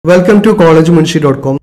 Welcome to collegemunshi.com.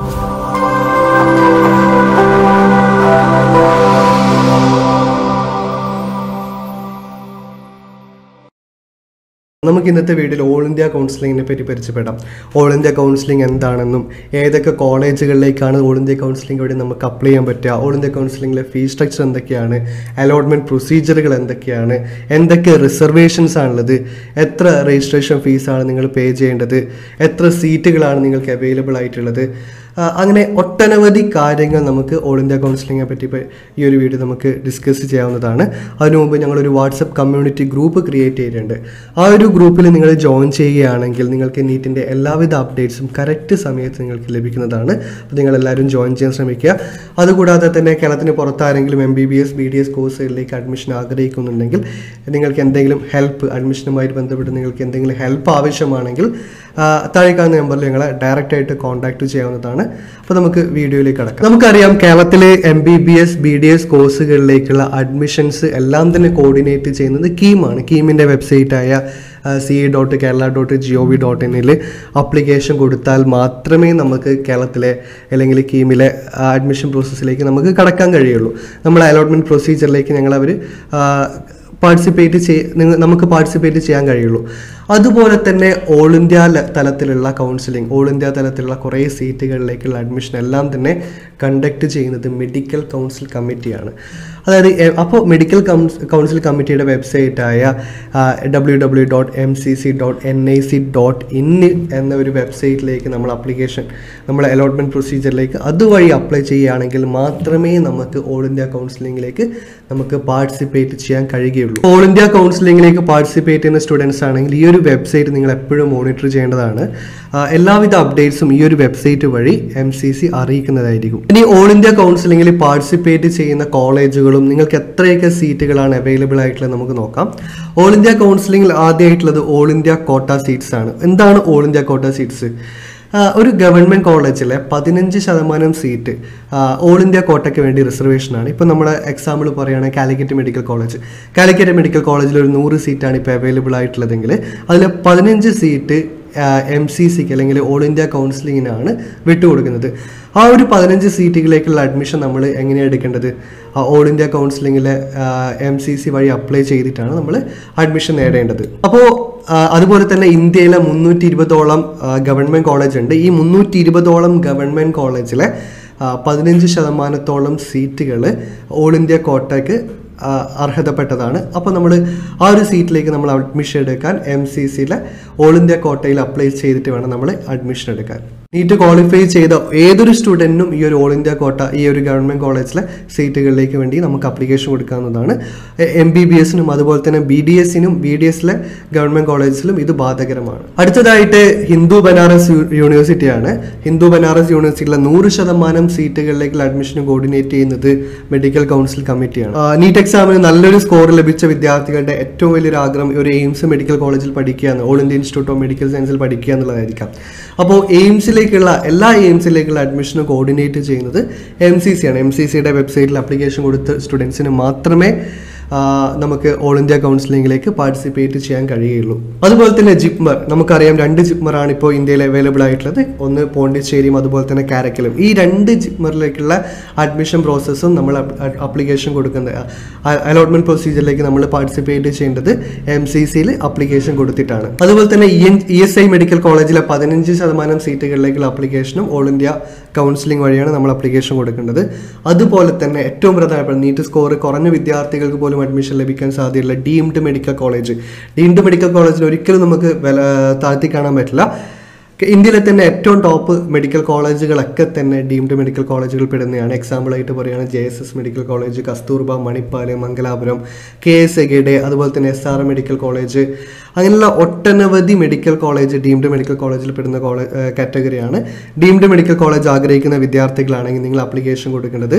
നമുക്ക് ഇന്നത്തെ വീഡിയോയിൽ ഓൾ ഇന്ത്യ കൗൺസിലിങ്ങിനെ പറ്റി പരിചയപ്പെടാം ഓൾ ഇന്ത്യ കൗൺസിലിംഗ് എന്താണെന്നും ഏതൊക്കെ കോളേജുകളിലേക്കാണ് ഓൾ ഇന്ത്യ കൗൺസിലിംഗ് വഴി നമുക്ക് അപ്ലൈ ചെയ്യാൻ പറ്റുക ഓൾ ഇന്ത്യ കൗൺസിലിംഗിലെ ഫീസ് സ്ട്രക്ചർ എന്തൊക്കെയാണ് അലോട്ട്മെന്റ് പ്രൊസീജിയറുകൾ എന്തൊക്കെയാണ് എന്തൊക്കെ റിസർവേഷൻസ് ആണുള്ളത് എത്ര രജിസ്ട്രേഷൻ ഫീസാണ് നിങ്ങൾ പേ ചെയ്യേണ്ടത് എത്ര സീറ്റുകളാണ് നിങ്ങൾക്ക് അവൈലബിൾ ആയിട്ടുള്ളത് ആ, അങ്ങനെ ഒട്ടനവധി കാര്യങ്ങൾ നമുക്ക് ഓൾ ഇന്ത്യ കൗൺസിലിങ്ങിനെ പറ്റി ഇപ്പൊ ഈ ഒരു വീഡിയോ നമുക്ക് ഡിസ്കസ് ചെയ്യാവുന്നതാണ് അതിനു മുമ്പ് ഞങ്ങളൊരു വാട്സപ്പ് കമ്മ്യൂണിറ്റി ഗ്രൂപ്പ് ക്രിയേറ്റ് ചെയ്തിട്ടുണ്ട് ആ ഒരു ഗ്രൂപ്പിൽ നിങ്ങൾ ജോയിൻ ചെയ്യുകയാണെങ്കിൽ നിങ്ങൾക്ക് നീറ്റിൻ്റെ എല്ലാവിധ അപ്ഡേറ്റ്സും കറക്റ്റ് സമയത്ത് നിങ്ങൾക്ക് ലഭിക്കുന്നതാണ് അപ്പോൾ നിങ്ങൾ എല്ലാവരും ജോയിൻ ചെയ്യാൻ ശ്രമിക്കുക അതുകൂടാതെ തന്നെ കേരളത്തിന് പുറത്താരെങ്കിലും M B B S B D S കോഴ്സുകളിലേക്ക് അഡ്മിഷൻ ആഗ്രഹിക്കുന്നുണ്ടെങ്കിൽ നിങ്ങൾക്ക് എന്തെങ്കിലും ഹെൽപ്പ് അഡ്മിഷനുമായിട്ട് ബന്ധപ്പെട്ട് നിങ്ങൾക്ക് എന്തെങ്കിലും ഹെൽപ്പ് ആവശ്യമാണെങ്കിൽ ആ, താഴെ കാണുന്ന നമ്പറിൽ ഞങ്ങളെ ഡയറക്റ്റ് ആയിട്ട് കോൺടാക്ട് ചെയ്യാവുന്നതാണ് അപ്പോൾ നമുക്ക് വീഡിയോയിലേക്ക് കടക്കാം നമുക്കറിയാം കേരളത്തിലെ M B B S B D S കോഴ്സുകളിലേക്കുള്ള അഡ്മിഷൻസ് എല്ലാം തന്നെ കോർഡിനേറ്റ് ചെയ്യുന്നത് കീമാണ് കീമിൻ്റെ വെബ്സൈറ്റായ C E dot Kerala dot G O V dot എന്നിൽ അപ്ലിക്കേഷൻ കൊടുത്താൽ മാത്രമേ നമുക്ക് കേരളത്തിലെ അല്ലെങ്കിൽ കീമിലെ അഡ്മിഷൻ പ്രോസസ്സിലേക്ക് നമുക്ക് കടക്കാൻ കഴിയുള്ളൂ നമ്മൾ അലോട്ട്മെൻറ്റ് പ്രൊസീജിയറിലേക്ക് ഞങ്ങൾ അവർ പാർട്ടിസിപ്പേറ്റ് ചെയ് നിങ്ങൾ നമുക്ക് പാർട്ടിസിപ്പേറ്റ് ചെയ്യാൻ കഴിയുള്ളൂ അതുപോലെ തന്നെ ഓൾ ഇന്ത്യ ല- തലത്തിലുള്ള കൗൺസിലിംഗ് ഓൾ ഇന്ത്യ തലത്തിലുള്ള കുറേ സീറ്റുകളിലേക്കുള്ള അഡ്മിഷൻ എല്ലാം തന്നെ കണ്ടക്ട് ചെയ്യുന്നത് മെഡിക്കൽ കൗൺസിൽ കമ്മിറ്റിയാണ് അതായത് അപ്പോൾ മെഡിക്കൽ കൗൺസിൽ കമ്മിറ്റിയുടെ വെബ്സൈറ്റായ W W dot M C C dot N I C dot in എന്ന ഒരു വെബ്സൈറ്റിലേക്ക് നമ്മൾ അപ്ലിക്കേഷൻ നമ്മൾ അലോട്ട്മെൻറ്റ് പ്രൊസീജിയറിലേക്ക് അതുവഴി അപ്ലൈ ചെയ്യുകയാണെങ്കിൽ മാത്രമേ നമുക്ക് ഓൾ ഇന്ത്യ കൗൺസിലിംഗിലേക്ക് നമുക്ക് പാർട്ടിസിപ്പേറ്റ് ചെയ്യാൻ കഴിയുകയുള്ളൂ ഓൾ ഇന്ത്യ കൗൺസിലിംഗിലേക്ക് പാർട്ടിസിപ്പേറ്റ് ചെയ്യുന്ന സ്റ്റുഡൻസ് ആണെങ്കിൽ ഈ ഒരു വെബ്സൈറ്റ് നിങ്ങൾ എപ്പോഴും മോണിറ്റർ ചെയ്യേണ്ടതാണ് ആ, എല്ലാവിധ അപ്ഡേറ്റ്സും ഈ ഒരു വെബ്സൈറ്റ് വഴി എം സി സി അറിയിക്കുന്നതായിരിക്കും ഇനി ഓൾ ഇന്ത്യ കൗൺസിലിംഗിൽ പാർട്ടിസിപ്പേറ്റ് ചെയ്യുന്ന കോളേജുകളും നിങ്ങൾക്ക് എത്രയൊക്കെ സീറ്റുകളാണ് അവൈലബിൾ ആയിട്ടുള്ളത് നമുക്ക് നോക്കാം ഓൾ ഇന്ത്യ കൗൺസിലിംഗിൽ ആദ്യമായിട്ടുള്ളത് ഓൾ ഇന്ത്യ കോട്ട സീറ്റ്സ് ആണ് എന്താണ് ഓൾ ഇന്ത്യ കോട്ട സീറ്റ്സ് ആ, ഒരു ഗവൺമെൻറ് കോളേജിലെ പതിനഞ്ച് ശതമാനം സീറ്റ് ആ, ഓൾ ഇന്ത്യ കോട്ടയ്ക്ക് വേണ്ടി റിസർവേഷനാണ് ഇപ്പോൾ നമ്മൾ എക്സാമ്പിൾ പറയുകയാണെങ്കിൽ Calicut medical college Calicut medical കോളേജിൽ ഒരു നൂറ് സീറ്റാണ് ഇപ്പോൾ അവൈലബിൾ ആയിട്ടുള്ളതെങ്കിൽ അതിൽ പതിനഞ്ച് സീറ്റ് എം സി സിക്ക് അല്ലെങ്കിൽ ഓൾ ഇന്ത്യ കൗൺസിലിങ്ങിനാണ് വിട്ടുകൊടുക്കുന്നത് ആ ഒരു പതിനഞ്ച് സീറ്റുകളിലേക്കുള്ള അഡ്മിഷൻ നമ്മൾ എങ്ങനെയാണ് എടുക്കേണ്ടത് ഓൾ ഇന്ത്യ കൗൺസിലിങ്ങിലെ എം സി സി വഴി അപ്ലൈ ചെയ്തിട്ടാണ് നമ്മൾ അഡ്മിഷൻ നേടേണ്ടത് അപ്പോൾ അതുപോലെ തന്നെ ഇന്ത്യയിലെ മുന്നൂറ്റി ഇരുപതോളം ഗവൺമെൻറ് കോളേജ് ഉണ്ട് ഈ മുന്നൂറ്റി ഇരുപതോളം ഗവൺമെൻറ് കോളേജിലെ ആ, പതിനഞ്ച് ശതമാനത്തോളം സീറ്റുകൾ ഓൾ ഇന്ത്യ കോട്ടയ്ക്ക് ആ, അർഹതപ്പെട്ടതാണ് അപ്പോൾ നമ്മൾ ആ ഒരു സീറ്റിലേക്ക് നമ്മൾ അഡ്മിഷൻ എടുക്കാൻ എം സി സിയിലെ ഓൾ ഇന്ത്യ കോട്ടയിൽ അപ്ലൈ ചെയ്തിട്ട് വേണം നമ്മൾ അഡ്മിഷൻ എടുക്കാൻ നീറ്റ് ക്വാളിഫൈ ചെയ്ത ഏതൊരു സ്റ്റുഡൻറ്റിനും ഈ ഒരു ഓൾ ഇന്ത്യ കോട്ട ഈ ഒരു ഗവൺമെൻറ് കോളേജിലെ സീറ്റുകളിലേക്ക് വേണ്ടി നമുക്ക് അപ്ലിക്കേഷൻ കൊടുക്കാവുന്നതാണ് എം ബി ബി എസിനും അതുപോലെ തന്നെ ബി ഡി എസിനും ബി ഡി എസിലെ ഗവൺമെൻറ് കോളേജിലും ഇത് ബാധകരമാണ് അടുത്തതായിട്ട് ഹിന്ദു ബനാറസ് യു- യൂണിവേഴ്സിറ്റിയാണ് ഹിന്ദു ബനാറസ് യൂണിവേഴ്സിറ്റിയിലെ നൂറ് ശതമാനം സീറ്റുകളിലേക്കുള്ള അഡ്മിഷൻ കോർഡിനേറ്റ് ചെയ്യുന്നത് മെഡിക്കൽ കൗൺസിൽ കമ്മിറ്റിയാണ് ആ, നീറ്റ് എക്സാമിന് നല്ലൊരു സ്കോർ ലഭിച്ച വിദ്യാർത്ഥികളുടെ ഏറ്റവും വലിയൊരു ആഗ്രഹം ഒരു എയിംസ് മെഡിക്കൽ കോളേജിൽ പഠിക്കുക എന്ന് all India institute of medical സയൻസിൽ പഠിക്കുക എന്നുള്ളതായിരിക്കാം അപ്പോൾ എയിംസിലേക്കുള്ള എല്ലാ എയിംസിലേക്കുള്ള അഡ്മിഷനും കോർഡിനേറ്റ് ചെയ്യുന്നത് എം സി സി ആണ് എം സി സിയുടെ വെബ്സൈറ്റിൽ അപ്ലിക്കേഷൻ കൊടുത്ത സ്റ്റുഡൻസിന് മാത്രമേ ആ, നമുക്ക് ഓൾ ഇന്ത്യ കൗൺസിലിംഗിലേക്ക് പാർട്ടിസിപ്പേറ്റ് ചെയ്യാൻ കഴിയുള്ളൂ അതുപോലെ തന്നെ ജിപ്മർ നമുക്കറിയാം രണ്ട് ജിപ്മറാണ് ഇപ്പോൾ ഇന്ത്യയിൽ അവൈലബിൾ ആയിട്ടുള്ളത് ഒന്ന് പോണ്ടിച്ചേരിയും അതുപോലെ തന്നെ കാരക്കലും ഈ രണ്ട് ജിപ്മറിലേക്കുള്ള അഡ്മിഷൻ പ്രോസസ്സും നമ്മൾ അപ്ലിക്കേഷൻ കൊടുക്കുന്നത് അലോട്ട്മെന്റ് പ്രൊസീജിയറിലേക്ക് നമ്മൾ പാർട്ടിസിപ്പേറ്റ് ചെയ്യേണ്ടത് എം സി സിയിൽ അപ്ലിക്കേഷൻ കൊടുത്തിട്ടാണ് അതുപോലെ തന്നെ ഇ എസ് ഐ മെഡിക്കൽ കോളേജിലെ പതിനഞ്ച് ശതമാനം സീറ്റുകളിലേക്കുള്ള അപ്ലിക്കേഷനും ഓൾ ഇന്ത്യ കൗൺസിലിംഗ് വഴിയാണ് നമ്മൾ അപ്ലിക്കേഷൻ കൊടുക്കേണ്ടത് അതുപോലെ തന്നെ ഏറ്റവും പ്രധാനപ്പെട്ട നീറ്റ് സ്കോർ കുറഞ്ഞ വിദ്യാർത്ഥികൾക്ക് പോലും അഡ്മിഷൻ ലഭിക്കാൻ സാധ്യതയുള്ള deemed medical college deemed medical കോളേജിൽ ഒരിക്കലും നമുക്ക് വില താഴ്ത്തി കാണാൻ പറ്റില്ല ഇന്ത്യയിലെ തന്നെ ഏറ്റവും ടോപ്പ് മെഡിക്കൽ കോളേജുകളൊക്കെ തന്നെ ഡീംഡ് മെഡിക്കൽ കോളേജുകൾ പെടുന്നതാണ് എക്സാമ്പിൾ ആയിട്ട് പറയുകയാണെങ്കിൽ J S S medical college Kasturba Manipal Mangalapuram K S എഗയുടെ അതുപോലെ തന്നെ എസ് ആർ മെഡിക്കൽ കോളേജ് അങ്ങനെയുള്ള ഒട്ടനവധി മെഡിക്കൽ കോളേജ് ഡീംഡ് മെഡിക്കൽ കോളേജിൽ പെടുന്ന കോളേജ് കാറ്റഗറിയാണ് ഡീംഡ് മെഡിക്കൽ കോളേജ് ആഗ്രഹിക്കുന്ന വിദ്യാർത്ഥികളാണെങ്കിൽ നിങ്ങൾ അപ്ലിക്കേഷൻ കൊടുക്കേണ്ടത്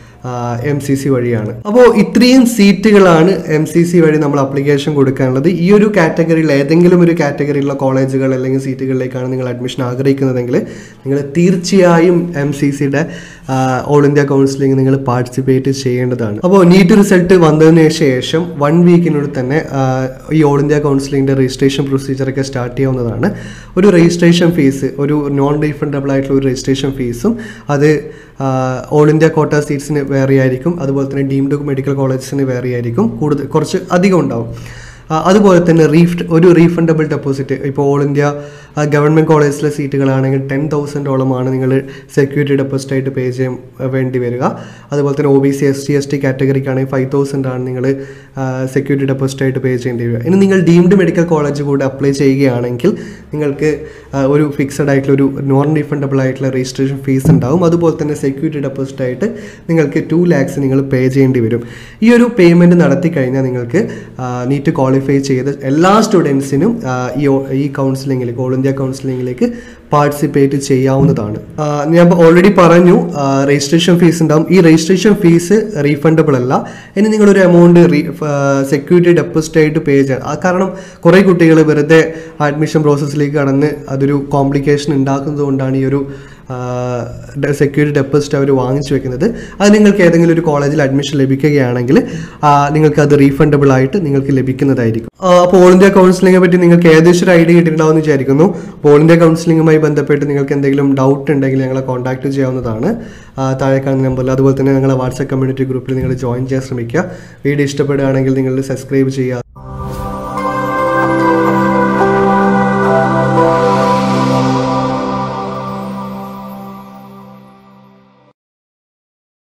എം സി സി വഴിയാണ് അപ്പോൾ ഇത്രയും സീറ്റുകളാണ് എം സി സി വഴി നമ്മൾ അപ്ലിക്കേഷൻ കൊടുക്കാനുള്ളത് ഈ ഒരു കാറ്റഗറിയിൽ ഏതെങ്കിലും ഒരു കാറ്റഗറിയിലുള്ള കോളേജുകൾ അല്ലെങ്കിൽ സീറ്റുകളിലേക്കാണ് നിങ്ങൾ അഡ്മിഷൻ ആഗ്രഹിക്കുന്നതെങ്കിൽ നിങ്ങൾ തീർച്ചയായും എം സി സിയുടെ ഓൾ ഇന്ത്യ കൗൺസിലിംഗ് നിങ്ങൾ പാർട്ടിസിപ്പേറ്റ് ചെയ്യേണ്ടതാണ് അപ്പോൾ നീറ്റ് റിസൾട്ട് വന്നതിന് ശേഷം വൺ വീക്കിനുള്ളിൽ തന്നെ ആ, ഈ ഓൾ ഇന്ത്യ കൗൺസിലിംഗിൻ്റെ രജിസ്ട്രേഷൻ പ്രൊസീജിയറൊക്കെ സ്റ്റാർട്ട് ചെയ്യാവുന്നതാണ് ഒരു രജിസ്ട്രേഷൻ ഫീസ് ഒരു നോൺ റീഫണ്ടബിൾ ആയിട്ടുള്ള ഒരു രജിസ്ട്രേഷൻ ഫീസും അത് ഓൾ ഇന്ത്യ കോട്ട സീറ്റ്സിന് വേറെ ആയിരിക്കും അതുപോലെ തന്നെ ഡീംഡ് മെഡിക്കൽ കോളേജസിന് വേറെ ആയിരിക്കും കൂടുതൽ കുറച്ച് അധികം ഉണ്ടാവും ആ, അതുപോലെ തന്നെ റീഫ് ഒരു റീഫണ്ടബിൾ ഡെപ്പോസിറ്റ് ഇപ്പോൾ ഓൾ ഇന്ത്യ ഗവൺമെൻറ് കോളേജിലെ സീറ്റുകളാണെങ്കിൽ ടെൻ തൗസൻഡോളമാണ് നിങ്ങൾ സെക്യൂരിറ്റി ഡെപ്പോസിറ്റ് ആയിട്ട് പേ ചെയ്യാൻ ആ, വേണ്ടി വരിക അതുപോലെ തന്നെ O B C S T S T കാറ്റഗറിക്കാണെങ്കിൽ ഫൈവ് തൗസൻഡ് ആണ് നിങ്ങൾ സെക്യൂരിറ്റി ഡെപ്പോസിറ്റ് ആയിട്ട് പേ ചെയ്യേണ്ടി വരിക ഇനി നിങ്ങൾ ഡീംഡ് മെഡിക്കൽ കോളേജ് കൂടെ അപ്ലൈ ചെയ്യുകയാണെങ്കിൽ നിങ്ങൾക്ക് ആ, ഒരു ഫിക്സഡ് ആയിട്ടുള്ള ഒരു നോൺ റീഫണ്ടബിൾ ആയിട്ടുള്ള രജിസ്ട്രേഷൻ ഫീസ് ഉണ്ടാവും അതുപോലെ തന്നെ സെക്യൂരിറ്റി ഡെപ്പോസിറ്റ് ആയിട്ട് നിങ്ങൾക്ക് ടു ലാക്സ് നിങ്ങൾ പേ ചെയ്യേണ്ടി വരും ഈ ഒരു പേയ്മെൻറ്റ് നടത്തി കഴിഞ്ഞാൽ നിങ്ങൾക്ക് നീറ്റ് ക്വാളിഫൈ ചെയ്ത എല്ലാ സ്റ്റുഡൻസിനും ഈ ഓ- ഈ കൗൺസിലിങ്ങിലേക്ക് ഓൾ ഇന്ത്യ കൗൺസിലിങ്ങിലേക്ക് പാർട്ടിസിപ്പേറ്റ് ചെയ്യാവുന്നതാണ് ആ, ഞാൻ ഓൾറെഡി പറഞ്ഞു രജിസ്ട്രേഷൻ ഫീസ് ഉണ്ടാവും ഈ രജിസ്ട്രേഷൻ ഫീസ് റീഫണ്ടബിൾ അല്ല ഇനി നിങ്ങളൊരു എമൗണ്ട് റീ സെക്യൂരിറ്റി ഡെപ്പോസിറ്റ് ആയിട്ട് പേ ചെയ്യണം ആ കാരണം കുറേ കുട്ടികൾ വെറുതെ അഡ്മിഷൻ പ്രോസസ്സിലേക്ക് കടന്ന് അതൊരു കോംപ്ലിക്കേഷൻ ഉണ്ടാക്കുന്നത് കൊണ്ടാണ് ഈ ഒരു സെക്യൂരിറ്റി ഡെപ്പോസിറ്റ് അവർ വാങ്ങിച്ചു വെക്കുന്നത് അത് നിങ്ങൾക്ക് ഏതെങ്കിലും ഒരു കോളേജിൽ അഡ്മിഷൻ ലഭിക്കുകയാണെങ്കിൽ ആ, നിങ്ങൾക്ക് അത് റീഫണ്ടബിൾ ആയിട്ട് നിങ്ങൾക്ക് ലഭിക്കുന്നതായിരിക്കും ആ, അപ്പോൾ ഓൾ ഇന്ത്യ കൗൺസിലിംഗെ പറ്റി നിങ്ങൾക്ക് ഏകദേശം ഒരു ഐഡിയ കിട്ടിയിട്ടുണ്ടാവും എന്ന് വിചാരിക്കുന്നു അപ്പോൾ ഓൾ ഇന്ത്യ കൗൺസിലിംഗുമായി ബന്ധപ്പെട്ട് നിങ്ങൾക്ക് എന്തെങ്കിലും ഡൗട്ട് ഉണ്ടെങ്കിൽ ഞങ്ങളെ കോൺടാക്ട് ചെയ്യാവുന്നതാണ് ആ, താഴെ കാണുന്ന നമ്പറിൽ അതുപോലെ തന്നെ ഞങ്ങളെ വാട്സാപ്പ് കമ്മ്യൂണിറ്റി ഗ്രൂപ്പിൽ നിങ്ങൾ ജോയിൻ ചെയ്യാൻ ശ്രമിക്കുക വീഡിയോ ഇഷ്ടപ്പെടുകയാണെങ്കിൽ നിങ്ങൾ സബ്സ്ക്രൈബ് ചെയ്യുക